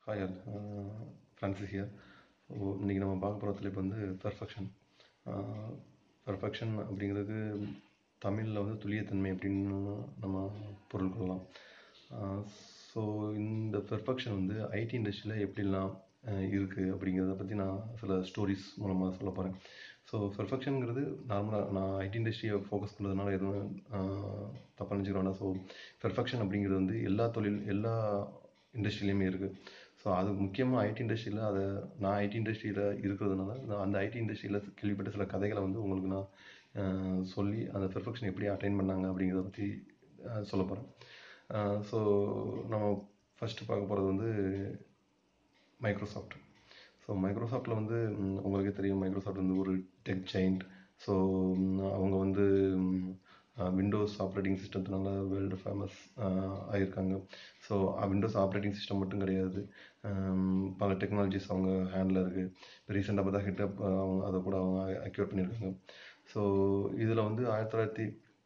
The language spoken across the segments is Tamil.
hi all Francis here so இன்றைக்கி நம்ம பார்க்க போகிற தலைப்பு வந்து பெர்ஃபெக்ஷன் பெர்ஃபெக்ஷன் அப்படிங்கிறது தமிழில் வந்து துல்லியத்தன்மை அப்படின்னு நம்ம பொருள் கொள்ளலாம் ஸோ இந்த பெர்ஃபெக்ஷன் வந்து ஐடி இண்டஸ்ட்ரியில் எப்படிலாம் இருக்குது அப்படிங்கிறத பற்றி நான் சில ஸ்டோரிஸ் மூலமாக சொல்ல போகிறேன் ஸோ பெர்ஃபெக்ஷனுங்கிறது நார்மலாக நான் ஐடி இண்டஸ்ட்ரியை ஃபோக்கஸ் பண்ணுறதுனால எதுவும் தப்பாக நினச்சிக்க வேண்டாம் ஸோ பெர்ஃபெக்ஷன் அப்படிங்கிறது வந்து எல்லா தொழில் எல்லா இண்டஸ்ட்ரியிலையுமே இருக்குது ஸோ அது முக்கியமாக ஐடி இண்டஸ்ட்ரியில் அதை நான் ஐடி இண்டஸ்ட்ரியில் இருக்கிறதுனால நான் அந்த ஐடி இண்டஸ்ட்ரியில் கேள்விப்பட்ட சில கதைகளை வந்து உங்களுக்கு நான் சொல்லி அந்த பெர்ஃபெக்ஷன் எப்படி அட்டைன் பண்ணாங்க அப்படிங்கிறத பற்றி சொல்ல போகிறேன் ஸோ நம்ம ஃபஸ்ட்டு பார்க்க போகிறது வந்து மைக்ரோசாஃப்ட் ஸோ மைக்ரோசாஃப்ட்டில் வந்து உங்களுக்கே தெரியும் மைக்ரோசாஃப்ட் வந்து ஒரு டெக் ஜெயிண்ட் ஸோ அவங்க வந்து விண்டோஸ் ஆப்ரேட்டிங் சிஸ்டத்தினால வேர்ல்டு ஃபேமஸ் ஆகியிருக்காங்க ஸோ விண்டோஸ் ஆப்ரேட்டிங் சிஸ்டம் மட்டும் கிடையாது பல டெக்னாலஜிஸ் அவங்க ஹேண்டில் இருக்குது இப்போ ரீசெண்டாக பார்த்தா ஹிட்டப் அவங்க அதை கூட அவங்க அக்யூர் பண்ணியிருக்காங்க ஸோ இதில் வந்து ஆயிரத்தி தொள்ளாயிரத்தி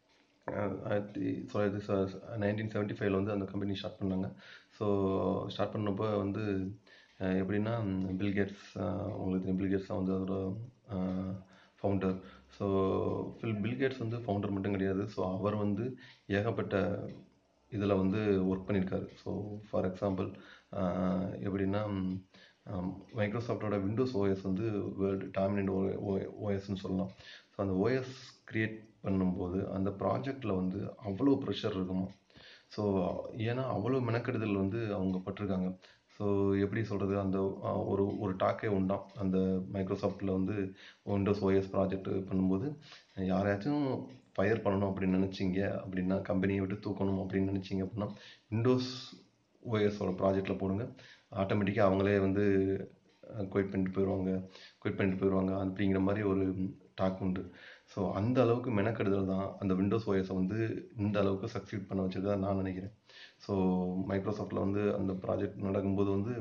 ஆயிரத்தி தொள்ளாயிரத்தி நைன்டீன் செவன்ட்டி ஃபைவ்ல வந்து அந்த கம்பெனி ஸ்டார்ட் பண்ணாங்க ஸோ ஸ்டார்ட் பண்ணப்போ வந்து எப்படின்னா பில்கேட்ஸ் உங்களுக்கு தெரியும் பில்கேட்ஸ் தான் வந்து அதோட ஃபவுண்டர் ஸோ ஃபில் பில்கேட்ஸ் வந்து ஃபவுண்டர் மட்டும் கிடையாது ஸோ அவர் வந்து ஏகப்பட்ட இதில் வந்து ஒர்க் பண்ணியிருக்காரு ஸோ ஃபார் எக்ஸாம்பிள் எப்படின்னா மைக்ரோசாஃப்டோட விண்டோஸ் ஓஎஸ் வந்து வேர்ல்டு டாமினன்ட் ஓ ஓஎஸ்ன்னு சொல்லலாம் ஸோ அந்த ஓஎஸ் க்ரியேட் பண்ணும்போது அந்த ப்ராஜெக்டில் வந்து அவ்வளோ ப்ரெஷர் இருக்குமா ஸோ ஏன்னா அவ்வளோ மெனக்கெடுதல் வந்து அவங்க பட்டிருக்காங்க ஸோ எப்படி சொல்கிறது அந்த ஒரு ஒரு டாக்கே உண்டாம் அந்த மைக்ரோசாஃப்டில் வந்து விண்டோஸ் ஓஎஸ் ப்ராஜெக்ட் பண்ணும்போது யாரையாச்சும் ஃபயர் பண்ணணும் அப்படின்னு நினச்சிங்க அப்படின்னா கம்பெனியை விட்டு தூக்கணும் அப்படின்னு நினச்சிங்க அப்படின்னா விண்டோஸ் ஓஎஸோட ப்ராஜெக்டில் போடுங்க ஆட்டோமேட்டிக்காக அவங்களே வந்து குயிட் பண்ணிட்டு போயிடுவாங்க குயிட் பண்ணிட்டு போயிடுவாங்க அப்படிங்கிற மாதிரி ஒரு டாக் உண்டு ஸோ அந்த அளவுக்கு மெனக்கெடுதல் தான் அந்த விண்டோஸ் ஓஎஸை வந்து இந்த அளவுக்கு சக்சீட் பண்ண வச்சதா நான் நினைக்கிறேன் ஸோ மைக்ரோசாஃப்டில் வந்து அந்த ப்ராஜெக்ட் நடக்கும்போது வந்து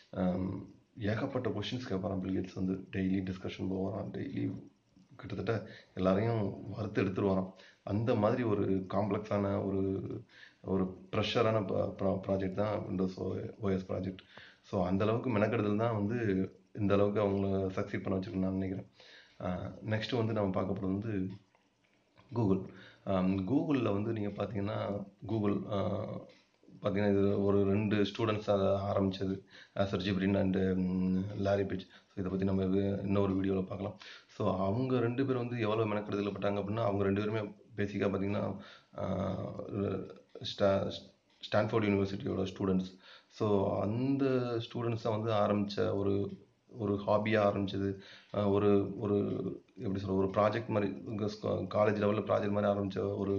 ஏகப்பட்ட கொஷின்ஸ் கேட்பாரான் பில்கேட்ஸ் வந்து டெய்லி டிஸ்கஷன் போவாரான் டெய்லி கிட்டத்தட்ட எல்லாரையும் வறுத்து எடுத்துட்டு வரான் அந்த மாதிரி ஒரு காம்ப்ளெக்ஸான ஒரு ஒரு ப்ரெஷரான ப்ராஜெக்ட் தான் விண்டோஸ் ஓஎஸ் ப்ராஜெக்ட் ஸோ அந்த அளவுக்கு மெனக்கெடுதல் தான் வந்து இந்த அளவுக்கு அவங்கள சக்சீட் பண்ண வச்சுருக்கேன் நான் நினைக்கிறேன் நெக்ஸ்ட்டு வந்து நம்ம பார்க்க போகிறது வந்து கூகுள் கூகுளில் வந்து நீங்கள் பார்த்தீங்கன்னா கூகுள் பார்த்தீங்கன்னா இது ஒரு ரெண்டு ஸ்டூடெண்ட்ஸ் அதை ஆரம்பித்தது Sergey Brin and Larry Page so இதை பற்றி நம்ம இன்னொரு வீடியோவில் பார்க்கலாம் ஸோ அவங்க ரெண்டு பேரும் வந்து எவ்வளோ மெனக்கெடுதல் பட்டாங்க அப்படின்னா அவங்க ரெண்டு பேருமே பேசிக்காக பார்த்தீங்கன்னா ஸ்டா ஸ்டான்ஃபோர்ட் யூனிவர்சிட்டியோட ஸ்டூடெண்ட்ஸ் ஸோ அந்த ஸ்டூடெண்ட்ஸ் தான் வந்து ஆரம்பித்த ஒரு ஒரு ஹாபியாக ஆரம்பிச்சது ஒரு ஒரு எப்படி சொல்ற ஒரு ப்ராஜெக்ட் மாதிரி காலேஜ் லெவலில் ப்ராஜெக்ட் மாதிரி ஆரம்பித்த ஒரு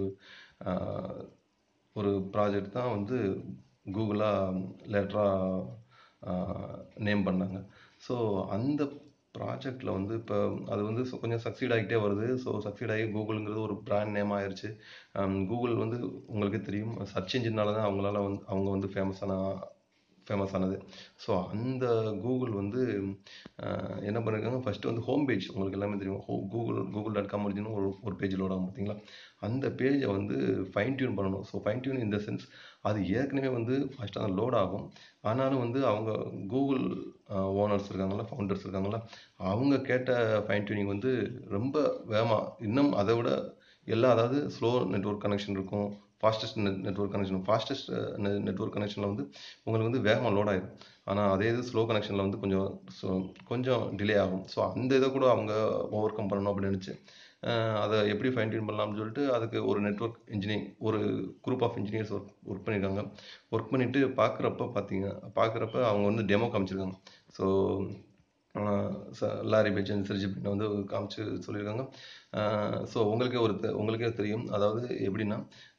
ஒரு ப்ராஜெக்ட் தான் வந்து கூகுளாக லேட்டராக நேம் பண்ணாங்க ஸோ அந்த ப்ராஜெக்டில் வந்து இப்போ அது வந்து கொஞ்சம் சக்சீட் ஆகிட்டே வருது ஸோ சக்சீட் ஆகி கூகுளுங்கிறது ஒரு பிராண்ட் நேம் ஆயிடுச்சு கூகுள் வந்து உங்களுக்கே தெரியும் சர்ச் இன்ஜினால தான் அவங்களால வந்து அவங்க வந்து ஃபேமஸான ஃபேமஸ் ஆனது ஸோ அந்த கூகுள் வந்து என்ன பண்ணியிருக்காங்க ஃபஸ்ட்டு வந்து ஹோம் பேஜ் உங்களுக்கு எல்லாமே தெரியும் ஹோ கூகுள் கூகுள் டாட் காம் அப்படின்னு ஒரு ஒரு பேஜ் லோட் ஆகும் பார்த்தீங்களா அந்த பேஜை வந்து ஃபைன் டியூன் பண்ணணும் ஸோ ஃபைன் டியூன் இந்த சென்ஸ் அது ஏற்கனவே வந்து ஃபஸ்ட்டு அந்த லோட் ஆகும் ஆனாலும் வந்து அவங்க கூகுள் ஓனர்ஸ் இருக்காங்களா ஃபவுண்டர்ஸ் இருக்காங்களா அவங்க கேட்ட ஃபைன் டியூனிங் வந்து ரொம்ப வேகமாக இன்னும் அதை விட எல்லா அதாவது ஸ்லோ நெட்ஒர்க் கனெக்ஷன் இருக்கும் fastest net network connection fastest network கனெக்ஷனில் வந்து உங்களுக்கு வந்து வேகமாக லோட் ஆயிடும் ஆனால் அதே இது ஸ்லோ கனெக்ஷனில் வந்து கொஞ்சம் கொஞ்சம் டிலே ஆகும் ஸோ அந்த இதை கூட அவங்க ஓவர் கம் பண்ணணும் அப்படின்னு நினச்சி அதை எப்படி ஃபைன் டியூன் பண்ணலாம்னு சொல்லிட்டு அதுக்கு ஒரு நெட்ஒர்க் இன்ஜினியரிங் ஒரு group of engineers work work பண்ணியிருக்காங்க ஒர்க் பண்ணிவிட்டு பார்க்குறப்ப பார்த்தீங்க பார்க்குறப்ப அவங்க வந்து டெமோ காமிச்சிருக்காங்க ஸோ லாரி பேஜன் சர்ஜிபின் வந்து காமிச்சு சொல்லியிருக்காங்க ஸோ உங்களுக்கே ஒரு உங்களுக்கே தெரியும் அதாவது எப்படின்னா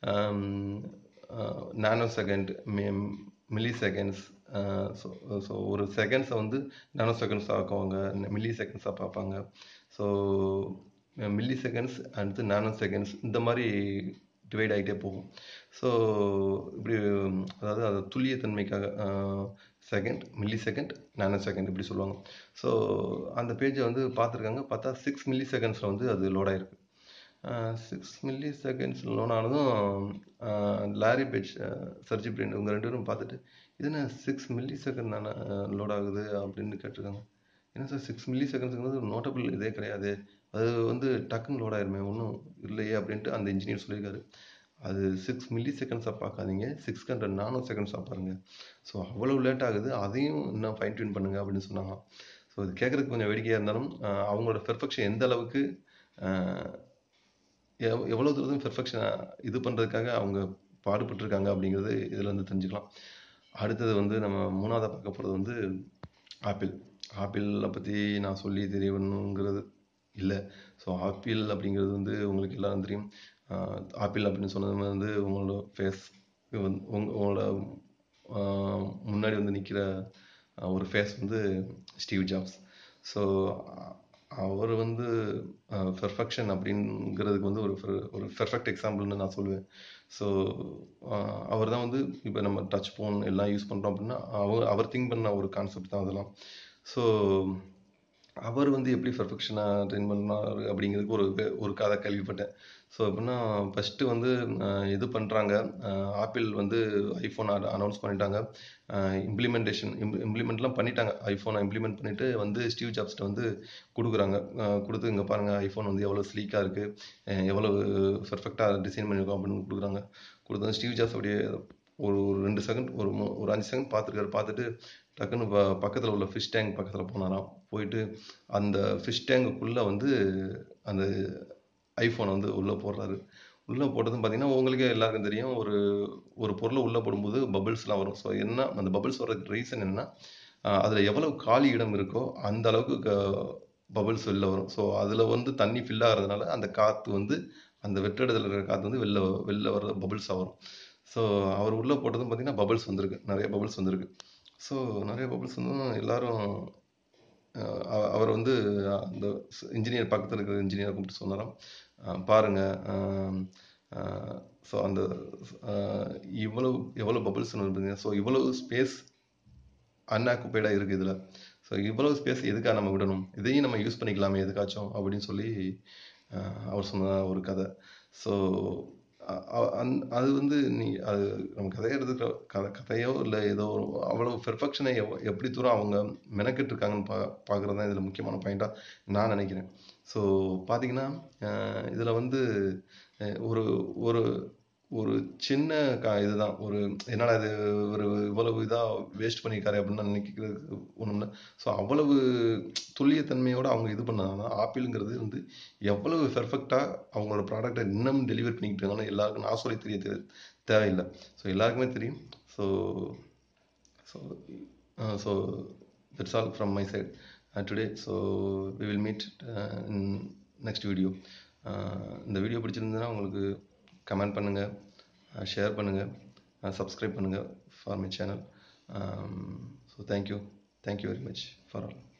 nanosecond milliseconds so so ஒரு செகண்ட்ஸை வந்து நானோ செகண்ட்ஸ் ஆக்குவாங்க மில்லி செகண்ட்ஸாக பார்ப்பாங்க ஸோ மில்லி செகண்ட்ஸ் அடுத்து நானோ செகண்ட்ஸ் இந்த மாதிரி டிவைட் ஆகிட்டே போகும் ஸோ இப்படி அதாவது அது துல்லியத்தன்மைக்காக second millisecond nanosecond இப்படி சொல்லுவாங்க ஸோ அந்த பேஜை வந்து பார்த்துருக்காங்க பார்த்தா சிக்ஸ் மில்லி செகண்ட்ஸில் வந்து அது லோட் ஆகிருக்கு சிக்ஸ் மில்லி செகண்ட்ஸ் லோன் ஆனதும் லாரி பேஜ் சர்ஜி பிரிண்ட் இவங்க ரெண்டு பேரும் பார்த்துட்டு இது என்ன சிக்ஸ் மில்லி செகண்ட் தானே லோட் ஆகுது அப்படின்னு கேட்டிருக்காங்க என்ன சார் சிக்ஸ் மில்லி செகண்ட்ஸுங்கிறது ஒரு நோட்டபிள் இதே கிடையாது அது வந்து டக்குன்னு லோட் ஆயிருமே ஒன்றும் இல்லையே அப்படின்ட்டு அந்த இன்ஜினியர் சொல்லியிருக்காரு அது சிக்ஸ் மில்லி செகண்ட்ஸாக பார்க்காதீங்க சிக்ஸ் ஹண்ட்ரட் நானோ செகண்ட்ஸாக பாருங்கள் ஸோ அவ்வளோ லேட் ஆகுது அதையும் இன்னும் ஃபைன் டியூன் பண்ணுங்க அப்படின்னு சொன்னாங்க ஸோ இது கேட்குறதுக்கு கொஞ்சம் வேடிக்கையாக இருந்தாலும் ஆஹ் அவங்களோட பெர்ஃபெக்ஷன் எந்த அளவுக்கு ஆஹ் எவ் எவ்வளோ தூரம் பெர்ஃபெக்ஷனை இது பண்ணுறதுக்காக அவங்க பாடுபட்டிருக்காங்க அப்படிங்கிறது இதில் வந்து தெரிஞ்சுக்கலாம் அடுத்தது வந்து நம்ம மூணாவதாக பார்க்க போகிறது வந்து ஆப்பிள் ஆப்பிளை பற்றி நான் சொல்லி தெரியணுங்கிறது இல்லை ஸோ ஆப்பிள் அப்படிங்கிறது வந்து உங்களுக்கு எல்லாரும் தெரியும் ஆஹ் ஆப்பிள் அப்படின்னு சொன்னது வந்து உங்களோட ஃபேஸ் வந்து உங்க உங்களோட ஆஹ் முன்னாடி வந்து நிற்கிற ஒரு ஃபேஸ் வந்து ஸ்டீவ் ஜாப்ஸ் ஸோ அவர் வந்து பெர்ஃபெக்ஷன் அப்படிங்கிறதுக்கு வந்து ஒரு fer- ஒரு பெர்ஃபெக்ட் எக்ஸாம்பிள்னு நான் சொல்லுவேன் ஸோ அவர் தான் வந்து இப்போ நம்ம டச் ஃபோன் எல்லாம் யூஸ் பண்ணுறோம் அப்படின்னா அவர் அவர் திங்க் பண்ண ஒரு கான்செப்ட் தான் அதெல்லாம் ஸோ அவர் வந்து எப்படி பெர்ஃபெக்ஷனாக ட்ரெயின் பண்ணார் அப்படிங்கிறதுக்கு ஒரு வே- ஒரு கதை கேள்விப்பட்டேன் ஸோ எப்படின்னா ஃபஸ்ட்டு வந்து அஹ், இது பண்ணுறாங்க ஆப்பிள் வந்து ஐஃபோன் அனௌன்ஸ் பண்ணிட்டாங்க இம்ப்ளிமெண்டேஷன் இம்ப்ளிமெண்ட்லாம் பண்ணிட்டாங்க ஐஃபோனை இம்ப்ளிமெண்ட் பண்ணிட்டு வந்து ஸ்டீவ் ஜாப்ஸ்ட்ட வந்து கொடுக்குறாங்க அஹ், கொடுத்து இங்கே பாருங்கள் ஐஃபோன் வந்து எவ்வளோ ஸ்லீக்காக இருக்குது எவ்வளோ பெர்ஃபெக்டாக டிசைன் பண்ணியிருக்கோம் அப்படின்னு கொடுக்குறாங்க கொடுத்தது ஸ்டீவ் ஜாப்ஸ் அப்படியே ஒரு ஒரு ரெண்டு செகண்ட் ஒரு மூ ஒரு அஞ்சு செகண்ட் பார்த்துருக்காரு பார்த்துட்டு டக்குன்னு ப பக்கத்தில் உள்ள ஃபிஷ் டேங்க் பக்கத்தில் போனாராம் போயிட்டு அந்த ஃபிஷ் டேங்குக்குள்ளே வந்து அந்த ஐஃபோனை வந்து உள்ளே போடுறாரு உள்ளே போட்டதும் பார்த்தீங்கன்னா உங்களுக்கே எல்லாருக்கும் தெரியும் ஒரு ஒரு பொருளை உள்ளே போடும்போது பபிள்ஸ்லாம் வரும் ஸோ என்ன அந்த பபிள்ஸ் வர்றதுக்கு ரீசன் என்னன்னா அதில் எவ்வளவு காலி இடம் இருக்கோ அந்த அளவுக்கு பபிள்ஸ் வெளில வரும் ஸோ அதில் வந்து தண்ணி ஃபில் ஆகிறதுனால அந்த காற்று வந்து அந்த வெற்றிடத்தில் இருக்கிற காற்று வந்து வெளில வெளில வர பபிள்ஸாக வரும் ஸோ அவர் உள்ளே போட்டதும் பார்த்தீங்கன்னா பபிள்ஸ் வந்திருக்கு நிறைய பபிள்ஸ் வந்திருக்கு ஸோ நிறைய பபிள்ஸ் வந்து எல்லாரும் அஹ் அவ- அவர் வந்து அந்த இன்ஜினியர் பக்கத்தில் இருக்கிற இன்ஜினியரை கூப்பிட்டு சொன்னாராம் அஹ் பாருங்க ஸோ அந்த அஹ் இவ்வளவு எவ்வளோ பபிள்ஸ் பார்த்தீங்கன்னா ஸோ இவ்வளவு ஸ்பேஸ் அன்ஆக்குப்பைடாக இருக்குது இதில் ஸோ இவ்வளவு ஸ்பேஸ் எதுக்காக நம்ம விடணும் இதையும் நம்ம யூஸ் பண்ணிக்கலாமே எதுக்காச்சும் அப்படின்னு சொல்லி அஹ் அவர் சொன்ன ஒரு கதை ஸோ அது வந்து நீ அது நம்ம கதையை எடுத்துக்கிற கதை கதையோ இல்லை ஏதோ ஒரு அவ்வளோ பெர்ஃபெக்ஷனை எவ் எப்படி தூரம் அவங்க மெனக்கெட்டு இருக்காங்கன்னு பா பார்க்குறது தான் இதில் முக்கியமான பாயிண்ட்டாக நான் நினைக்கிறேன் ஸோ பார்த்தீங்கன்னா இதில் வந்து அஹ் ஒரு ஒரு ஒரு சின்ன கா இதுதான் ஒரு என்னடா இது ஒரு இவ்வளவு இதாக வேஸ்ட் பண்ணியிருக்காரு அப்படின்னு நான் நினைக்கிறதுக்கு ஒன்றும் இல்லை ஸோ அவ்வளவு துல்லியத்தன்மையோட அவங்க இது பண்ணாங்கன்னா ஆப்பிள்ங்கிறது வந்து எவ்வளவு பெர்ஃபெக்டாக அவங்களோட ப்ராடக்ட்டை இன்னும் டெலிவரி பண்ணிக்கிட்டு இருக்காங்கன்னு எல்லாருக்கும் நான் சொல்லி தெரிய தே- தேவையில்லை ஸோ எல்லாருக்குமே தெரியும் so so so that's all from my side today so we will meet in next video இந்த வீடியோ பிடிச்சிருந்ததுன்னா உங்களுக்கு கமெண்ட் பண்ணுங்கள் ஷேர் பண்ணுங்கள் சப்ஸ்கிரைப் பண்ணுங்கள் for my channel so thank you thank you very much for all